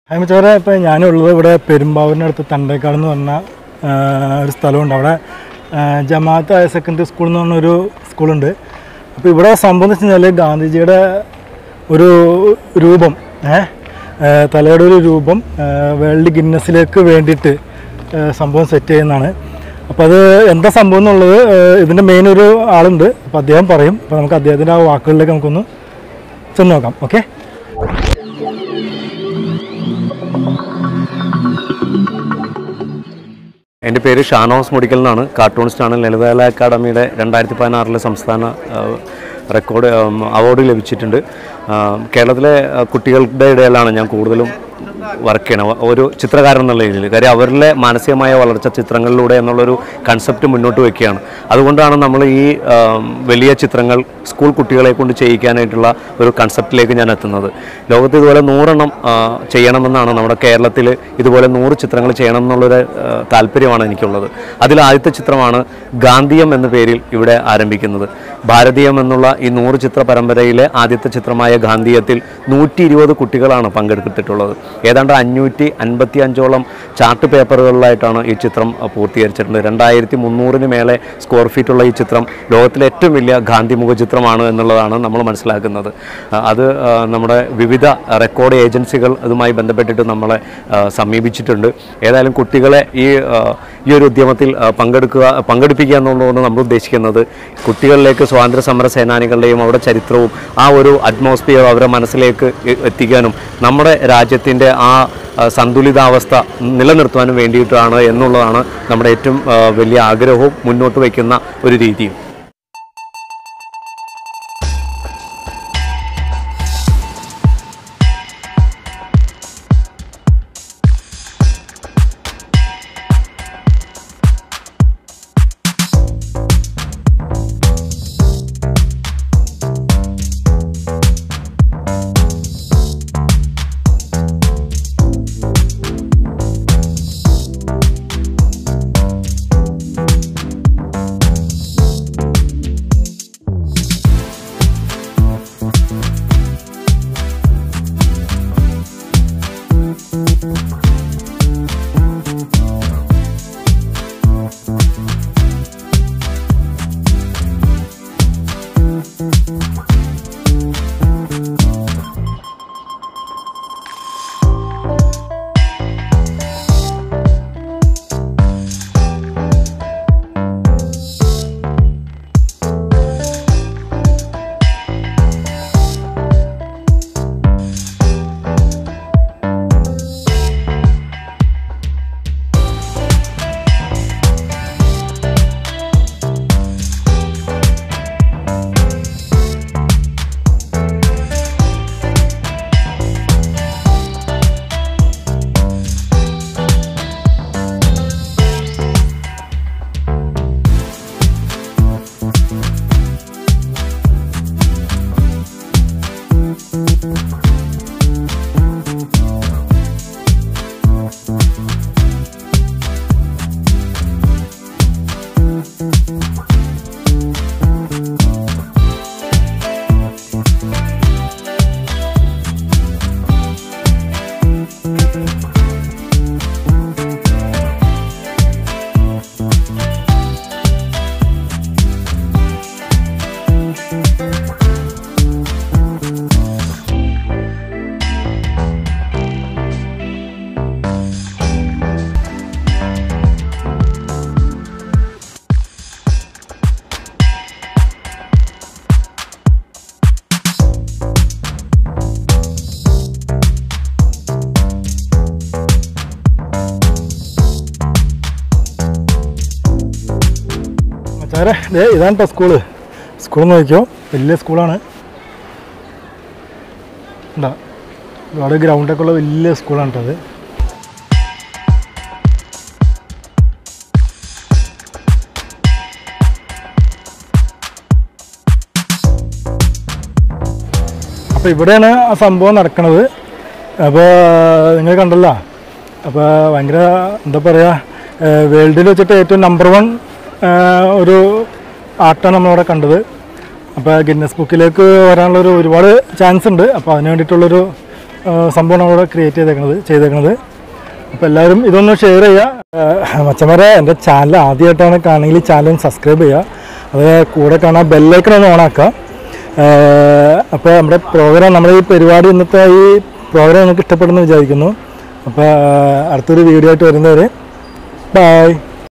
ഹൈമച്ചാറെ ഇപ്പോൾ ഞാനുള്ളത് ഇവിടെ പെരുമ്പാവൂരിനടുത്ത് തണ്ടേക്കാട് എന്ന് പറഞ്ഞ ആ, ഒരു സ്ഥലമുണ്ട് അവിടെ ആ, ജമാഅത്ത് ഹയർ സെക്കൻഡറി സ്കൂൾ എന്ന് പറഞ്ഞൊരു സ്കൂളുണ്ട് അപ്പോൾ ഇവിടെ സംഭവം എന്ന് വെച്ച് കഴിഞ്ഞാൽ ഗാന്ധിജിയുടെ ഒരു രൂപം ഏ ആ, തലയുടെ ഒരു രൂപം ആ, വേൾഡ് ഗിന്നസിലേക്ക് വേണ്ടിയിട്ട് ആ, സംഭവം സെറ്റ് ചെയ്യുന്നതാണ് അപ്പോൾ അത് എന്താ സംഭവം എന്നുള്ളത് ആ, ഇതിൻ്റെ മെയിൻ ഒരു ആളുണ്ട് അപ്പോൾ അദ്ദേഹം പറയും അപ്പോൾ നമുക്ക് അദ്ദേഹത്തിൻ്റെ ആ വാക്കുകളിലേക്ക് നമുക്കൊന്ന് ചെന്ന് നോക്കാം ഓക്കെ എൻ്റെ പേര് ഷാനോസ് മുടിക്കൽ എന്നാണ് കാർട്ടൂണിസ്റ്റാണ് ലളിതകല അക്കാദമിയുടെ രണ്ടായിരത്തി പതിനാറിലെ സംസ്ഥാന ആ, റെക്കോർഡ് ഉം, അവാർഡ് ലഭിച്ചിട്ടുണ്ട് ആ, കേരളത്തിലെ ആ, കുട്ടികളുടെ ഇടയിലാണ് ഞാൻ കൂടുതലും വർക്ക് ചെയ്യണം ഒരു ചിത്രകാരൻ എന്നുള്ള രീതിയിൽ കാര്യം അവരിലെ മാനസികമായ വളർച്ച ചിത്രങ്ങളിലൂടെ എന്നുള്ളൊരു കൺസെപ്റ്റ് മുന്നോട്ട് വയ്ക്കുകയാണ് അതുകൊണ്ടാണ് നമ്മൾ ഈ ആ, വലിയ ചിത്രങ്ങൾ സ്കൂൾ കുട്ടികളെ കൊണ്ട് ചെയ്യിക്കാനായിട്ടുള്ള ഒരു കൺസെപ്റ്റിലേക്ക് ഞാൻ എത്തുന്നത് ലോകത്ത് ഇതുപോലെ നൂറെണ്ണം ആ, ചെയ്യണമെന്നാണ് നമ്മുടെ കേരളത്തിൽ ഇതുപോലെ നൂറ് ചിത്രങ്ങൾ ചെയ്യണം എന്നുള്ളൊരു ആ, താല്പര്യമാണ് എനിക്കുള്ളത് അതിൽ ആദ്യത്തെ ചിത്രമാണ് ഗാന്ധിയം എന്ന പേരിൽ ഇവിടെ ആരംഭിക്കുന്നത് ഭാരതീയം എന്നുള്ള ഈ നൂറ് ചിത്ര പരമ്പരയിലെ ആദ്യത്തെ ചിത്രമായ ഗാന്ധിയത്തിൽ നൂറ്റി ഇരുപത് കുട്ടികളാണ് പങ്കെടുത്തിട്ടുള്ളത് ഏതാണ്ട് അഞ്ഞൂറ്റി അൻപത്തി അഞ്ചോളം ചാർട്ട് പേപ്പറുകളിലായിട്ടാണ് ഈ ചിത്രം ആ, പൂർത്തീകരിച്ചിട്ടുള്ളത് രണ്ടായിരത്തി മുന്നൂറിന് മേലെ സ്ക്വയർ ഫീറ്റുള്ള ഈ ചിത്രം ലോകത്തിലെ ഏറ്റവും വലിയ ഗാന്ധി മുഖചിത്രമാണ് എന്നുള്ളതാണ് നമ്മൾ മനസ്സിലാക്കുന്നത് ആ, അത് ആ, നമ്മുടെ വിവിധ റെക്കോർഡ് ഏജൻസികൾ അതുമായി ബന്ധപ്പെട്ടിട്ട് നമ്മളെ ആ, സമീപിച്ചിട്ടുണ്ട് ഏതായാലും കുട്ടികളെ ഈ ആ, ഈ ഒരു ഉദ്യമത്തിൽ ആ, പങ്കെടുക്കുക പങ്കെടുപ്പിക്കുക എന്നുള്ളതാണ് നമ്മൾ ഉദ്ദേശിക്കുന്നത് കുട്ടികളിലേക്ക് സ്വാതന്ത്ര്യ സമര സേനാനികളുടെയും അവരുടെ ചരിത്രവും ആ ഒരു അറ്റ്മോസ്ഫിയർ അവരുടെ മനസ്സിലേക്ക് എ- എത്തിക്കാനും നമ്മുടെ രാജ്യത്തിൻ്റെ ആ ആ, സന്തുലിതാവസ്ഥ നിലനിർത്തുവാനും വേണ്ടിയിട്ടാണ് എന്നുള്ളതാണ് നമ്മുടെ ഏറ്റവും ആ, വലിയ ആഗ്രഹവും മുന്നോട്ട് വയ്ക്കുന്ന ഒരു രീതിയും മച്ചാരെ ദേ ഇതാണ് കേട്ടോ സ്കൂള് സ്കൂൾ നോക്കിയോ വലിയ സ്കൂളാണ് എന്താ ഒരുപാട് ഗ്രൗണ്ടൊക്കെ ഉള്ള വലിയ സ്കൂളാണ് കേട്ടോ അത് അപ്പോൾ ഇവിടെയാണ് ആ സംഭവം നടക്കുന്നത് അപ്പോൾ നിങ്ങൾ കണ്ടല്ലോ അപ്പോൾ ഭയങ്കര എന്താ പറയുക വേൾഡിൽ വെച്ചിട്ട് ഏറ്റവും നമ്പർ വൺ ഒരു ആർട്ടാണ് നമ്മളിവിടെ കണ്ടത് അപ്പോൾ ഗിന്നസ് ബുക്കിലേക്ക് വരാനുള്ളൊരു ഒരുപാട് ചാൻസ് ഉണ്ട് അപ്പോൾ അതിന് വേണ്ടിയിട്ടുള്ളൊരു ആ, സംഭവമാണ് അവിടെ ക്രിയേറ്റ് ചെയ്തേക്കുന്നത് ചെയ്തേക്കുന്നത് അപ്പോൾ എല്ലാവരും ഇതൊന്ന് ഷെയർ ചെയ്യുക മച്ചന്മാരെ എൻ്റെ ചാനൽ ആദ്യമായിട്ടാണ് കാണുമെങ്കിൽ ചാനൽ സബ്സ്ക്രൈബ് ചെയ്യുക അത് കൂടെ കാണാൻ ബെല്ലൈക്കൺ ഒന്ന് ഓണാക്കുക അപ്പോൾ നമ്മുടെ പ്രോഗ്രാം നമ്മുടെ ഈ പരിപാടി ഇന്നത്തെ ഈ പ്രോഗ്രാം നിങ്ങൾക്ക് ഇഷ്ടപ്പെടുന്നു വിചാരിക്കുന്നു അപ്പോൾ അടുത്തൊരു വീഡിയോ ആയിട്ട് വരുന്നവരെ ബൈ